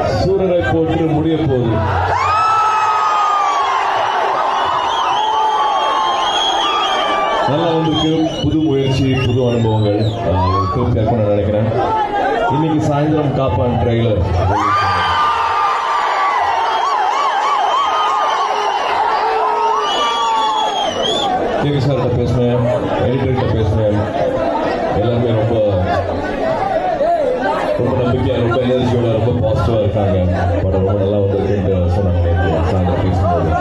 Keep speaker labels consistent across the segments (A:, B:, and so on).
A: சூரரை போட்டு முடிய போகுது நல்லா வந்திருக்கு புது முயற்சி புது அனுபவங்கள் ஆஹ், திருப்தியா இருக்கும்னு நான் நினைக்கிறேன் இன்னைக்கு சாயந்தரம் காப்பான் ட்ரெய்லர் கேவி சார்கிட்ட பேசினேன் எடிட்டர்கிட்ட பேசினேன் எல்லாருமே ரொம்ப ரொம்ப நம்பிக்கையா ரொம்ப எனர்ஜியோட ரொம்ப பாசிட்டிவா இருக்காங்க படம் ரொம்ப நல்லா வந்திருக்குன்னு சொன்னாங்க நேத்து சாயந்தரம் பேசும்போது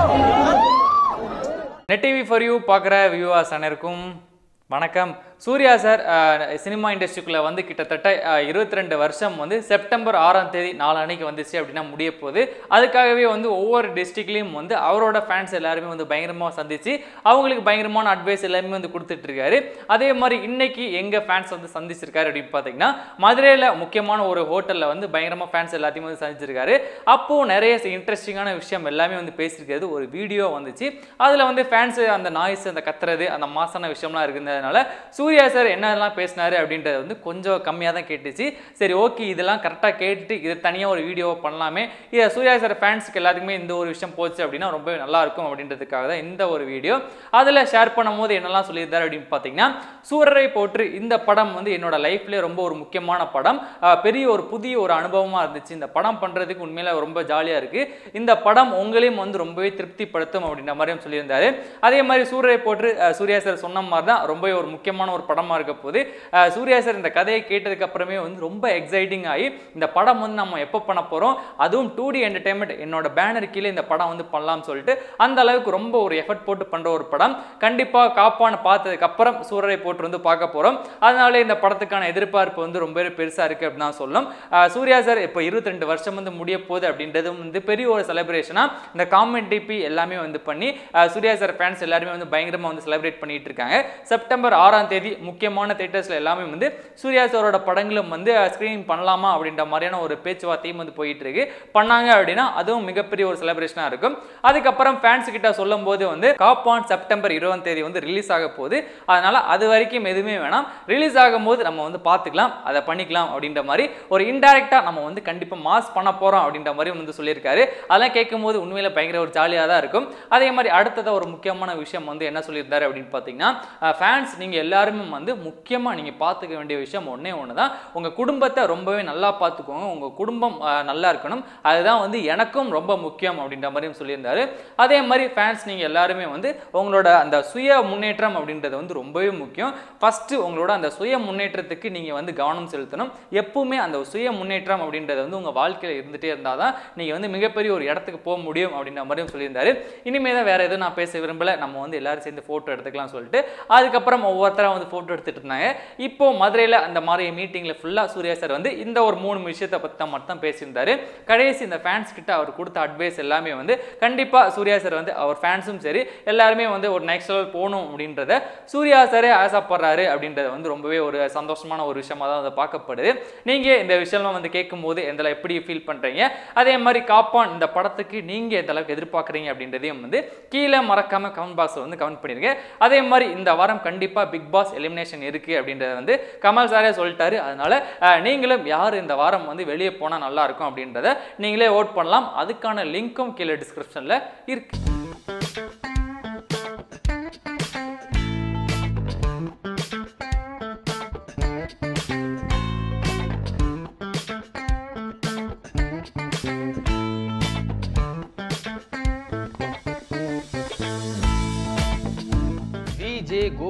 B: நெட் டிவி ஃபார் யூ பார்க்குற வியூவர்ஸ் அனைவருக்கும் வணக்கம் சூர்யா சார் சினிமா இண்டஸ்ட்ரிக்குள்ளே வந்து கிட்டத்தட்ட இருபத்தி ரெண்டு வருஷம் வந்து செப்டம்பர் ஆறாம் தேதி நாலு அன்னைக்கு வந்துச்சு அப்படின்னா முடிய போகுது அதுக்காகவே வந்து ஒவ்வொரு டிஸ்ட்ரிக்ட்லேயும் வந்து அவரோட ஃபேன்ஸ் எல்லாருமே வந்து பயங்கரமாக சந்திச்சு அவங்களுக்கு பயங்கரமான அட்வைஸ் எல்லாமே வந்து கொடுத்துட்டு இருக்காரு அதே மாதிரி இன்னைக்கு எங்கள் ஃபேன்ஸ் வந்து சந்திச்சிருக்காரு அப்படின்னு பார்த்தீங்கன்னா மதுரையில் முக்கியமான ஒரு ஹோட்டலில் வந்து பயங்கரமாக ஃபேன்ஸ் எல்லாத்தையும் வந்து சந்திச்சிருக்காரு அப்போது நிறைய இன்ட்ரெஸ்டிங்கான விஷயம் எல்லாமே வந்து பேசியிருக்கிறது ஒரு வீடியோ வந்துச்சு அதில் வந்து ஃபேன்ஸ் அந்த நாய்ஸ் அந்த கத்துறது அந்த மாசான விஷயம்லாம் இருந்ததுனால சூர்யா சார் என்னெல்லாம் பேசினாரு அப்படின்றது வந்து கொஞ்சம் கம்மியாக தான் கேட்டுச்சு சரி ஓகே இதெல்லாம் கரெக்டாக கேட்டுட்டு இது தனியாக ஒரு வீடியோ பண்ணலாமே இதை சூர்யா சார் ஃபேன்ஸுக்கு எல்லாத்துக்குமே இந்த ஒரு விஷயம் போச்சு அப்படின்னா ரொம்பவே நல்லா இருக்கும் அப்படின்றதுக்காக தான் இந்த ஒரு வீடியோ அதில் ஷேர் பண்ணும்போது என்னெல்லாம் சொல்லியிருந்தாரு அப்படின்னு பார்த்தீங்கன்னா சூரரை போற்று இந்த படம் வந்து என்னோட லைஃப்லேயே ரொம்ப ஒரு முக்கியமான படம் அஹ் பெரிய ஒரு புதிய ஒரு அனுபவமாக இருந்துச்சு இந்த படம் பண்ணுறதுக்கு உண்மையில ரொம்ப ஜாலியாக இருக்குது இந்த படம் உங்களையும் வந்து ரொம்பவே திருப்திப்படுத்தும் அப்படின்ற மாதிரியும் சொல்லியிருந்தாரு அதே மாதிரி சூரரை போற்று அஹ் சூர்யா சார் சொன்ன மாதிரி தான் ரொம்பவே ஒரு முக்கியமான ஒரு படமாக இருக்க போது அஹ் சூர்யா சார் இந்த கதையை கேட்டதுக்கு அப்புறமே வந்து ரொம்ப எக்ஸைட்டிங் ஆகி இந்த படம் வந்து நம்ம எப்போ பண்ண போகிறோம் அதுவும் டூ டி என்டர்டைன்மெண்ட் என்னோட பேனர் கீழே இந்த படம் வந்து பண்ணலாம்னு சொல்லிட்டு அந்த அளவுக்கு ரொம்ப ஒரு எஃபர்ட் போட்டு பண்ணுற ஒரு படம் கண்டிப்பாக காப்பான்னு பார்த்ததுக்கு அப்புறம் சூரரை போட்டு வந்து பார்க்க போகிறோம் அதனால இந்த படத்துக்கான எதிர்பார்ப்பு வந்து ரொம்பவே பெருசாக இருக்குது அப்படின்னு தான் சொல்லணும் அஹ் சூர்யா சார் இப்போ இருபத்தி ரெண்டு வருஷம் வந்து முடிய போகுது அப்படின்றது வந்து பெரிய ஒரு செலிப்ரேஷனாக இந்த காமெண்ட் டிபி எல்லாமே வந்து பண்ணி அஹ் சூர்யா சார் ஃபேன்ஸ் எல்லாருமே வந்து பயங்கரமாக வந்து செலிப்ரேட் பண்ணிட்டு இருக்காங்க செப்டம்பர் ஆறாம் தேதி முக்கியமான தேட்டர்ஸ்ல எல்லாமே வந்து சூர்யா சாரோட படங்களும் வந்து ஸ்க்ரீனிங் பண்ணலாமா அப்படின்ற மாதிரியான ஒரு பேச்சுவார்த்தையும் வந்து போயிட்டு இருக்கு பண்ணாங்க அப்படின்னா அதுவும் மிகப்பெரிய ஒரு செலிப்ரேஷனாக இருக்கும் அதுக்கப்புறம் ஃபேன்ஸ் கிட்ட சொல்லும் போது வந்து காப்பான் செப்டம்பர் இருபதாம் தேதி வந்து ரிலீஸ் ஆக போகுது அதனால அது வரைக்கும் எதுவுமே வேணாம் ரிலீஸ் ஆகும்போது நம்ம வந்து பார்த்துக்கலாம் அதை பண்ணிக்கலாம் அப்படின்ற மாதிரி ஒரு இன்டைரக்டாக நம்ம வந்து கண்டிப்பாக மாஸ் பண்ண போகிறோம் அப்படின்ற மாதிரி வந்து சொல்லியிருக்காரு அதெல்லாம் கேட்கும்போது உண்மையில பயங்கர ஒரு ஜாலியாக தான் இருக்கும் அதே மாதிரி அடுத்ததாக ஒரு முக்கியமான விஷயம் வந்து என்ன சொல்லியிருந்தாரு அப்படின்னு பார்த்தீங்கன்னா ஃபேன்ஸ் நீங்கள் எல்லாருமே வந்து முக்கியமாக நீங்கள் பார்த்துக்க வேண்டிய விஷயம் ஒன்றே ஒன்று தான் உங்கள் குடும்பத்தை ரொம்பவே நல்லா பார்த்துக்கோங்க உங்கள் குடும்பம் அஹ், நல்லா இருக்கணும் அதுதான் வந்து எனக்கும் ரொம்ப முக்கியம் அப்படின்ற மாதிரியும் சொல்லியிருந்தாரு அதே மாதிரி ஃபேன்ஸ் நீங்கள் எல்லாருமே வந்து உங்களோட அந்த சுய முன்னேற்றம் அப்படின்றது வந்து ரொம்பவே முக்கியம் ஃபஸ்ட்டு உங்களோட அந்த சுய முன்னேற்றத்துக்கு நீங்கள் வந்து கவனம் செலுத்தணும் எப்பவுமே அந்த சுய முன்னேற்றம் அப்படின்றது வந்து உங்கள் வாழ்க்கையில் இருந்துகிட்டே இருந்தால் தான் நீங்கள் வந்து மிகப்பெரிய ஒரு இடத்துக்கு போக முடியும் அப்படின்ற மாதிரியும் சொல்லியிருந்தாரு இனிமேல் தான் வேறு எதுவும் நான் பேச விரும்பல நம்ம வந்து எல்லாரும் சேர்ந்து ஃபோட்டோ எடுத்துக்கலாம் சொல்லிட்டு அதுக்கப்புறம் ஒவ்வொருத்தராக வந்து ஃபோட்டோ எடுத்துட்டு இருந்தாங்க இப்போ மதுரையில் அந்த மாதிரி மீட்டிங்கில் ஃபுல்லாக சூர்யா சார் வந்து இந்த ஒரு மூணு விஷயத்தை பற்றி தான் மட்டும் பேசியிருந்தாரு கடைசி இந்த ஃபேன்ஸ் கிட்ட அவர் கொடுத்த அட்வைஸ் எல்லாமே வந்து கண்டிப்பாக சூர்யா சார் வந்து அவர் ஃபேன்ஸும் சரி எல்லாருமே வந்து ஒரு நெக்ஸ்ட் லெவல் போகணும் அப்படின்றத சூர்யா சாரே ஆசைப்படுறாரு அப்படின்றது வந்து ரொம்பவே ஒரு சந்தோஷமான ஒரு விஷயமா தான் வந்து பார்க்கப்படுது நீங்கள் இந்த விஷயம்லாம் வந்து கேட்கும்போது எந்த அளவு எப்படி ஃபீல் பண்ணுறீங்க அதே மாதிரி காப்பான் இந்த படத்துக்கு நீங்கள் எந்த அளவுக்கு எதிர்பார்க்குறீங்க அப்படின்றதையும் வந்து கீழே மறக்காம கமெண்ட் பாக்ஸில் வந்து கமெண்ட் பண்ணிருங்க அதே மாதிரி இந்த வாரம் கண்டிப்பாக பிக் பாஸ் எலிமினேஷன் இருக்குது அப்படின்றத வந்து கமல் சாரே சொல்லிட்டாரு அதனால அஹ், நீங்களும் யார் இந்த வாரம் வந்து வெளியே போனால் நல்லா இருக்கும் அப்படின்றத நீங்களே ஓட் பண்ணலாம் அதுக்கான லிங்க்கும் கீழே டிஸ்கிரிப்ஷனில் இருக்கு